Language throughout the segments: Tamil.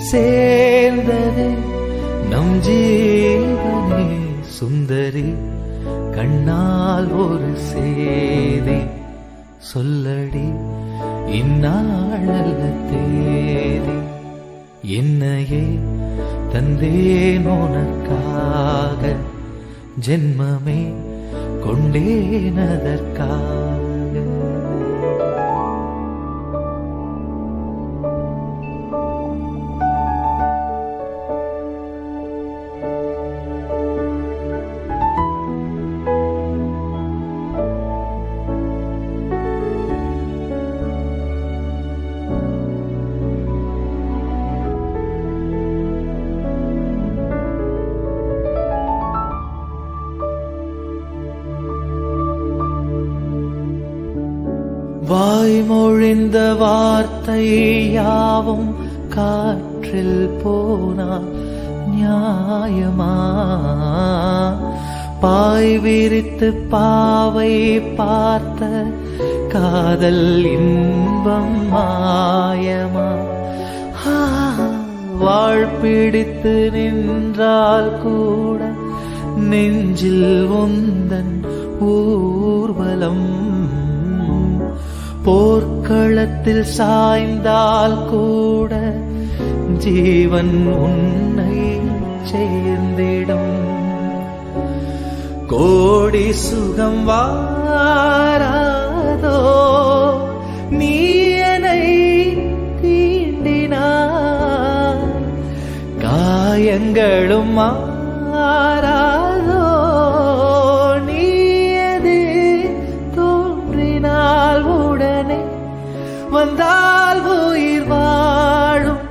சேர்ந்தது நம் ஜீவனே சுந்தரி கண்ணால் ஒரு சேதி சொல்லடி இந்நாளல்ல தேதி என்னையே தந்தேன் உனக்காக ஜென்மமே கொண்டேன் அதற்காக வாய்மொழிந்த வார்த்தை யாவும் காற்றில் போனா நியாயமா பாய் விரித்து பாவை பார்த்த காதல் இன்பம் மாயமா ஆ, வாழ் பிடித்து நின்றால் கூட நெஞ்சில் உந்தன் ஊர்வலம் போர்க்களத்தில் சாய்ந்தால் கூட ஜீவன் உன்னை சேர்ந்திடும் கோடி சுகம் வாராதோ நீ என்னை தீண்டினாய் காயங்களும் மாறாதோ நீ எது தோன்றினால் உடனே வந்தால் உயிர் வாழும்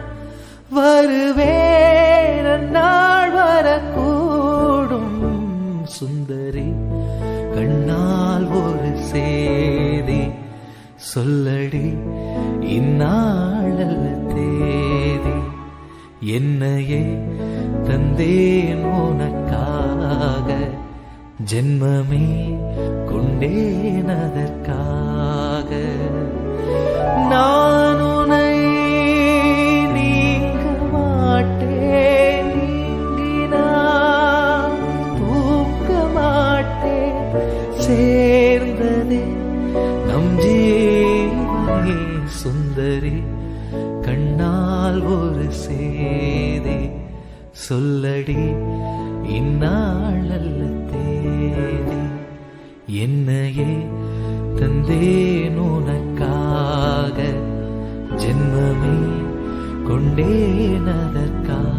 வருவேன் நாள் வரக்கூடும் சுந்தரி கண்ணால் ஒரு சேதி சொல்லடி இந்நாளல்ல தேதி என்னையே தந்தேன் உனக்காக ஜென்மமே கொண்டேன் அதற்காக நான் உனை நீங்க மாட்டேன் நீங்கினான் தூக்க மாட்டேன் சேர்ந்ததே நம் ஜீவனே சுந்தரி கண்ணால் ஒரு சேதி சொல்லடி இந்நாளல்ல தேதி என்னையே தந்தேன் உனக்காக ஜென்மமே கொண்டேன் அதற்காக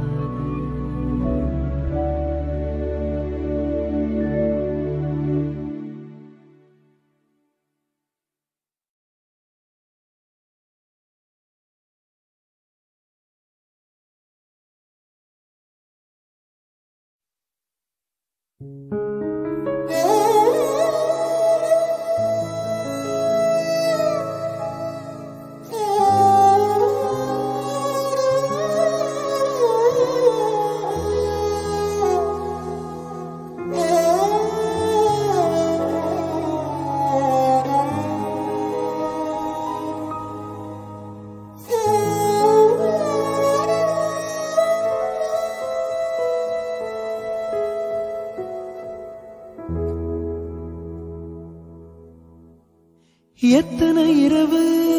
எத்தனை இரவு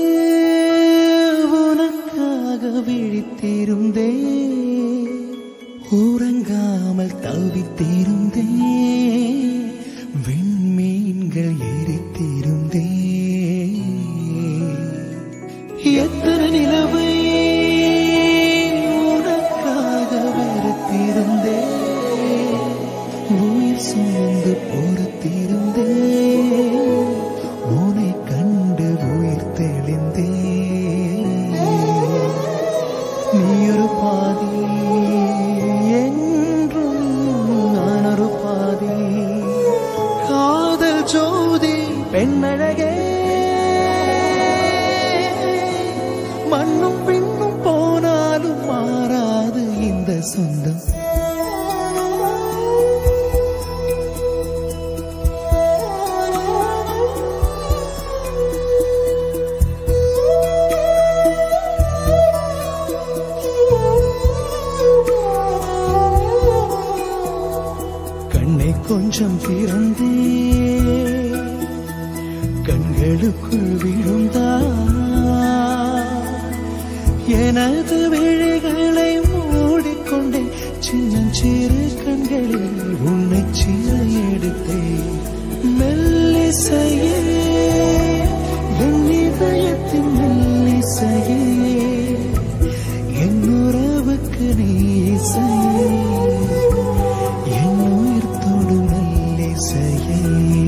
உனக்காக விழித்திருந்தே உறங்காமல் தவித்திருந்தே விண்மீன்கள் எரித்திருந்தே எத்தனை நிலவை உனக்காக வெறுத்திருந்தே உயிர் சுமந்து பொறுத்திருந்தே உனை கண்டு உயிர் தெளிந்தே நீ ஒரு பாதி என்றும் நான் ஒரு பாதி காதல் ஜோதி பெண்ணழகே மண்ணும் பின்னும் போனாலும் மாறாது இந்த சொந்தம் Thank you. கொஞ்சம் பிறந்தே கண்களுக்குள் விழுந்தா எனது விழிகளை மூடிக்கொண்டேன் சின்னஞ்சிறு கண்களில் உன்னை சிற எடுத்தேன் மெல்லிசையே என் இதயத்தின் மெல்லிசையே என் உறவுக்கு நீ இசையே என் உயிர் தொடும் மெல்லிசையே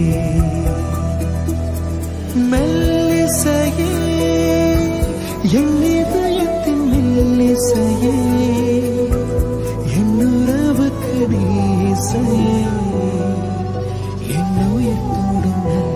மெல்லிசையே என் இதயத்தின் மெல்லிசையே என் உறவுக்கு நீ இசையே என் உயிர் தொடும்